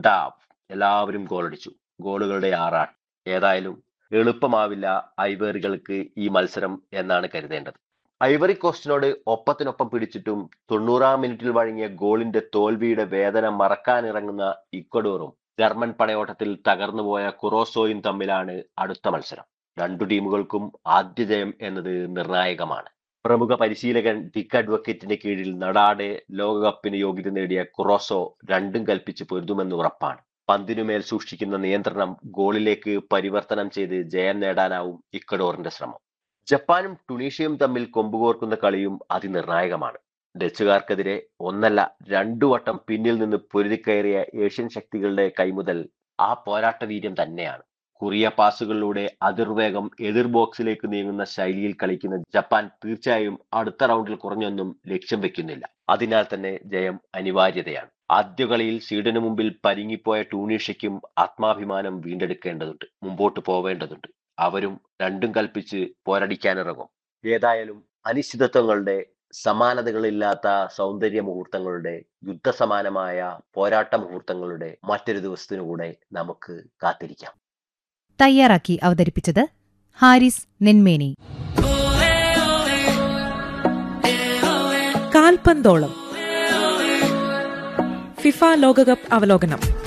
രണ്ടാം എല്ലാവരും ഗോളടിച്ചു ഗോളുകളുടെ ആറാട്ട് ഏതായാലും എളുപ്പമാവില്ല ഐവറികൾക്ക് ഈ മത്സരം എന്നാണ് കരുതേണ്ടത് ഐവറി കോസ്റ്റിനോട് ഒപ്പത്തിനൊപ്പം പിടിച്ചിട്ടും തൊണ്ണൂറാം മിനിറ്റിൽ വഴങ്ങിയ ഗോളിന്റെ തോൽവിയുടെ വേദന മറക്കാനിറങ്ങുന്ന ഇക്വഡോറും ജർമ്മൻ പടയോട്ടത്തിൽ തകർന്നുപോയ കുറോസോയും തമ്മിലാണ് അടുത്ത മത്സരം രണ്ടു ടീമുകൾക്കും ആദ്യ ജയം എന്നത് നിർണായകമാണ് പ്രമുഖ പരിശീലകൻ ഡിക്ക് അഡ്വക്കേറ്റിന്റെ കീഴിൽ നടാടെ ലോകകപ്പിന് യോഗ്യത നേടിയ കുറോസോ രണ്ടും കൽപ്പിച്ച് പൊരുതുമെന്ന് ഉറപ്പാണ് പന്തിനുമേൽ സൂക്ഷിക്കുന്ന നിയന്ത്രണം ഗോളിലേക്ക് പരിവർത്തനം ചെയ്ത് ജയം നേടാനാവും ഇക്വഡോറിന്റെ ശ്രമം ജപ്പാനും ടുണീഷ്യയും തമ്മിൽ കൊമ്പുകോർക്കുന്ന കളിയും അതിനിർണായകമാണ് ഡച്ചുകാർക്കെതിരെ ഒന്നല്ല രണ്ടു വട്ടം പിന്നിൽ നിന്ന് പൊരുതിക്കയറിയ ഏഷ്യൻ ശക്തികളുടെ കൈമുതൽ ആ പോരാട്ട വീര്യം തന്നെയാണ് കുറിയ പാസുകളിലൂടെ അതിർവേഗം എതിർ ബോക്സിലേക്ക് നീങ്ങുന്ന ശൈലിയിൽ കളിക്കുന്ന ജപ്പാൻ തീർച്ചയായും അടുത്ത റൗണ്ടിൽ കുറഞ്ഞൊന്നും ലക്ഷ്യം വെക്കുന്നില്ല അതിനാൽ തന്നെ ജയം അനിവാര്യതയാണ് ആദ്യ കളിയിൽ സ്വീഡന് മുമ്പിൽ പരിങ്ങിപ്പോയ ടൂണീഷ്യയ്ക്കും ആത്മാഭിമാനം വീണ്ടെടുക്കേണ്ടതുണ്ട് മുമ്പോട്ട് പോവേണ്ടതുണ്ട് അവരും രണ്ടും കൽപ്പിച്ച് പോരടിക്കാനിറങ്ങും ഏതായാലും അനിശ്ചിതത്വങ്ങളുടെ സമാനതകളില്ലാത്ത സൗന്ദര്യ മുഹൂർത്തങ്ങളുടെ യുദ്ധസമാനമായ പോരാട്ട മുഹൂർത്തങ്ങളുടെ മറ്റൊരു ദിവസത്തിനുകൂടെ നമുക്ക് കാത്തിരിക്കാം തയ്യാറാക്കി അവതരിപ്പിച്ചത് ഹാരിസ് നെന്മേനി കാൽപന്തോളം ഫിഫ ലോകകപ്പ് അവലോകനം